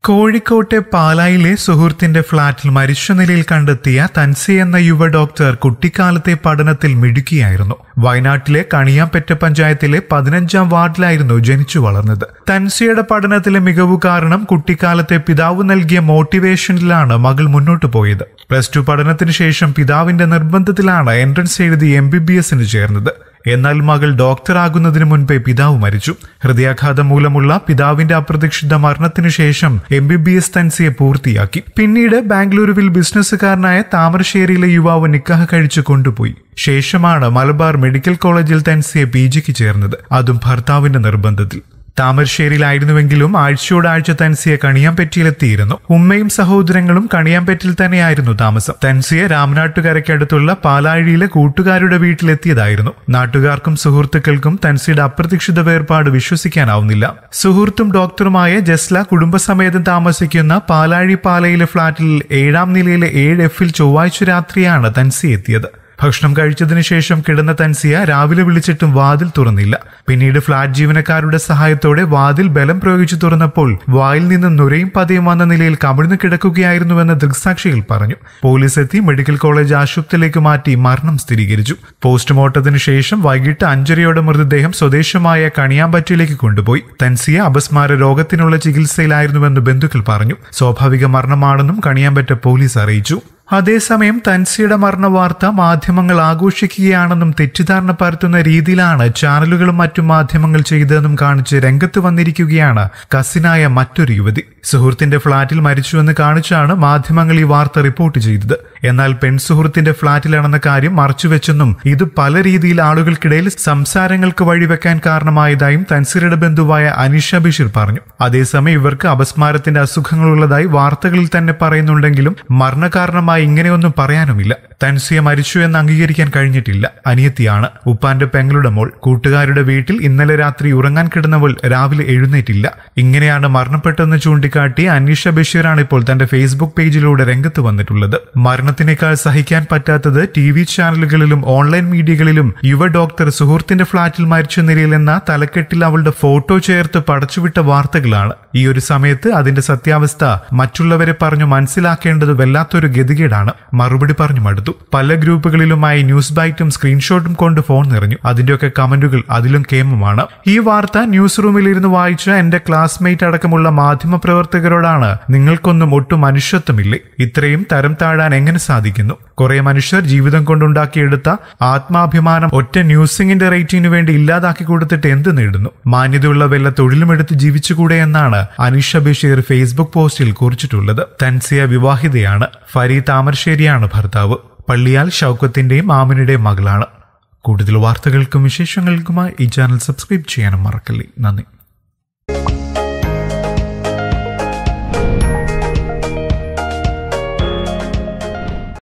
കോഴിക്കോട്ടെ പാലായിലെ സുഹൃത്തിന്റെ ഫ്ളാറ്റിൽ മരിച്ച നിലയിൽ കണ്ടെത്തിയ തൻസി എന്ന യുവ ഡോക്ടർ കുട്ടിക്കാലത്തെ പഠനത്തിൽ മിടുക്കിയായിരുന്നു വയനാട്ടിലെ കണിയാമ്പറ്റ പഞ്ചായത്തിലെ പതിനഞ്ചാം വാർഡിലായിരുന്നു ജനിച്ചു വളർന്നത് തൻസിയുടെ പഠനത്തിലെ മികവു കാരണം കുട്ടിക്കാലത്തെ പിതാവ് നൽകിയ മോട്ടിവേഷനിലാണ് മകൾ മുന്നോട്ടു പോയത് പ്ലസ് ടു പഠനത്തിന് ശേഷം പിതാവിന്റെ നിർബന്ധത്തിലാണ് എൻട്രൻസ് എഴുതി എം ബി ബി എസിന് ചേർന്നത് എന്നാൽ മകൾ ഡോക്ടറാകുന്നതിന് മുൻപേ പിതാവ് മരിച്ചു ഹൃദയാഘാതം മൂലമുള്ള പിതാവിന്റെ അപ്രതീക്ഷിത മരണത്തിനു ശേഷം എം ബി ബി എസ് തൻസിയെ പൂർത്തിയാക്കി പിന്നീട് ബാംഗ്ലൂരുവിൽ ബിസിനസ്സുകാരനായ താമരശ്ശേരിയിലെ യുവാവ് നിക്കാഹ് കഴിച്ചു കൊണ്ടുപോയി ശേഷമാണ് മലബാർ മെഡിക്കൽ കോളേജിൽ തൻസിയെ പി ജിക്ക് ചേർന്നത് അതും ഭർത്താവിന്റെ നിർബന്ധത്തിൽ താമരശ്ശേരിയിലായിരുന്നുവെങ്കിലും ആഴ്ചയോടാഴ്ച തൻസിയെ കണിയാമ്പറ്റിയിലെത്തിയിരുന്നു ഉമ്മയും സഹോദരങ്ങളും കണിയാമ്പറ്റിൽ തന്നെയായിരുന്നു താമസം തൻസിയെ രാമനാട്ടുകരയ്ക്കടുത്തുള്ള പാലാഴിയിലെ കൂട്ടുകാരുടെ വീട്ടിലെത്തിയതായിരുന്നു നാട്ടുകാർക്കും സുഹൃത്തുക്കൾക്കും തൻസിയുടെ അപ്രതീക്ഷിത വേർപാട് വിശ്വസിക്കാനാവുന്നില്ല സുഹൃത്തും ഡോക്ടറുമായ ജസ്ല കുടുംബസമേതം താമസിക്കുന്ന പാലാഴി പാലയിലെ ഫ്ളാറ്റിൽ ഏഴാം നിലയിലെ ഏഴ് എഫിൽ ചൊവ്വാഴ്ച രാത്രിയാണ് തൻസി എത്തിയത് ഭക്ഷണം കഴിച്ചതിനു ശേഷം കിടന്ന തൻസിയ രാവിലെ വിളിച്ചിട്ടും വാതിൽ തുറന്നില്ല പിന്നീട് ഫ്ളാറ്റ് ജീവനക്കാരുടെ സഹായത്തോടെ വാതിൽ ബലം പ്രയോഗിച്ചു തുറന്നപ്പോൾ വായിൽ നിന്ന് നുരയും പതയും വന്ന നിലയിൽ കമിഴ്ന്നു കിടക്കുകയായിരുന്നുവെന്ന് ദൃക്സാക്ഷികൾ പറഞ്ഞു പോലീസ് എത്തി മെഡിക്കൽ കോളേജ് ആശുപത്രിയിലേക്ക് മാറ്റി മരണം സ്ഥിരീകരിച്ചു പോസ്റ്റ്മോർട്ടത്തിന് ശേഷം വൈകിട്ട് അഞ്ചരയോടെ മൃതദേഹം സ്വദേശമായ കണിയാമ്പറ്റിയിലേക്ക് കൊണ്ടുപോയി തൻസിയ അപസ്മാര രോഗത്തിനുള്ള ചികിത്സയിലായിരുന്നുവെന്ന് ബന്ധുക്കൾ പറഞ്ഞു സ്വാഭാവിക മരണമാണെന്നും കണിയാമ്പറ്റ പോലീസ് അറിയിച്ചു അതേസമയം തൻസിയുടെ മരണ വാർത്ത മാധ്യമങ്ങൾ ആഘോഷിക്കുകയാണെന്നും തെറ്റിദ്ധാരണ പരത്തുന്ന രീതിയിലാണ് ചാനലുകളും മറ്റു മാധ്യമങ്ങൾ ചെയ്തതെന്നും കാണിച്ച് രംഗത്ത് വന്നിരിക്കുകയാണ് കസിനായ മറ്റൊരു യുവതി സുഹൃത്തിന്റെ ഫ്ളാറ്റിൽ മരിച്ചുവെന്ന് കാണിച്ചാണ് മാധ്യമങ്ങൾ ഈ വാർത്ത റിപ്പോർട്ട് ചെയ്തത് എന്നാൽ പെൺ സുഹൃത്തിന്റെ ഫ്ളാറ്റിലാണെന്ന കാര്യം മറച്ചുവെച്ചെന്നും ഇത് പല രീതിയിൽ ആളുകൾക്കിടയിൽ സംസാരങ്ങൾക്ക് വഴിവെക്കാൻ കാരണമായതായും തൻസിറയുടെ ബന്ധുവായ അനിഷ ബഷീർ പറഞ്ഞു അതേസമയം ഇവർക്ക് അപസ്മാരത്തിന്റെ അസുഖങ്ങളുള്ളതായി വാർത്തകളിൽ തന്നെ പറയുന്നുണ്ടെങ്കിലും മരണകാരണമായി ഇങ്ങനെയൊന്നും പറയാനുമില്ല തൻസിയ മരിച്ചു എന്ന് അംഗീകരിക്കാൻ കഴിഞ്ഞിട്ടില്ല അനിയത്തിയാണ് ഉപ്പാന്റെ പെങ്ങളുടെ മോൾ കൂട്ടുകാരുടെ വീട്ടിൽ ഇന്നലെ രാത്രി ഉറങ്ങാൻ കിടന്നവൾ രാവിലെ എഴുന്നേറ്റില്ല ഇങ്ങനെയാണ് മരണപ്പെട്ടതെന്ന് ചൂണ്ടിക്കാട്ടി അനീഷ ബഷീറാണ് ഇപ്പോൾ തന്റെ ഫേസ്ബുക്ക് പേജിലൂടെ രംഗത്ത് വന്നിട്ടുള്ളത് മരണത്തിനേക്കാൾ സഹിക്കാൻ പറ്റാത്തത് ടി വി ചാനലുകളിലും ഓൺലൈൻ മീഡിയകളിലും യുവ ഡോക്ടർ സുഹൃത്തിന്റെ ഫ്ളാറ്റിൽ മരിച്ച നിലയിൽ എന്ന തലക്കെട്ടിൽ അവളുടെ ഫോട്ടോ ചേർത്ത് പടച്ചുവിട്ട വാർത്തകളാണ് ഈ ഒരു സമയത്ത് അതിന്റെ സത്യാവസ്ഥ മറ്റുള്ളവരെ പറഞ്ഞു മനസ്സിലാക്കേണ്ടത് വല്ലാത്തൊരു ഗതികേടാണ് മറുപടി പറഞ്ഞു മടുത്തു പല ഗ്രൂപ്പുകളിലുമായി ന്യൂസ് ബൈറ്റും സ്ക്രീൻഷോട്ടും കൊണ്ട് ഫോൺ നിറഞ്ഞു അതിന്റെയൊക്കെ കമന്റുകൾ അതിലും കേമമാണ് ഈ വാർത്ത ന്യൂസ് റൂമിൽ ഇരുന്ന് വായിച്ച എന്റെ ക്ലാസ്മേറ്റ് അടക്കമുള്ള മാധ്യമ പ്രവർത്തകരോടാണ് നിങ്ങൾക്കൊന്നും ഒട്ടും മനുഷ്യത്വമില്ലേ ഇത്രയും തരം താഴാൻ എങ്ങനെ സാധിക്കുന്നു കുറെ മനുഷ്യർ ജീവിതം കൊണ്ടുണ്ടാക്കിയെടുത്ത ആത്മാഭിമാനം ഒറ്റ ന്യൂസിംഗിന്റെ റേറ്റിംഗിന് വേണ്ടി ഇല്ലാതാക്കി കൊടുത്തിട്ട് എന്ത് നേടുന്നു മാന്യതയുള്ള വല്ല തൊഴിലുമെടുത്ത് ജീവിച്ചുകൂടെ എന്നാണ് അനിഷ ബഷീർ ഫേസ്ബുക്ക് പോസ്റ്റിൽ കുറിച്ചിട്ടുള്ളത് തൻസിയ വിവാഹിതയാണ് ഫരി താമരശ്ശേരിയാണ് ഭർത്താവ് പള്ളിയാൽ ഷൗക്കത്തിന്റെയും മാമിനുടെയും മകളാണ് കൂടുതൽ വാർത്തകൾക്കും വിശേഷങ്ങൾക്കുമായി ഈ ചാനൽ സബ്സ്ക്രൈബ് ചെയ്യാനും മറക്കല്ലേ നന്ദി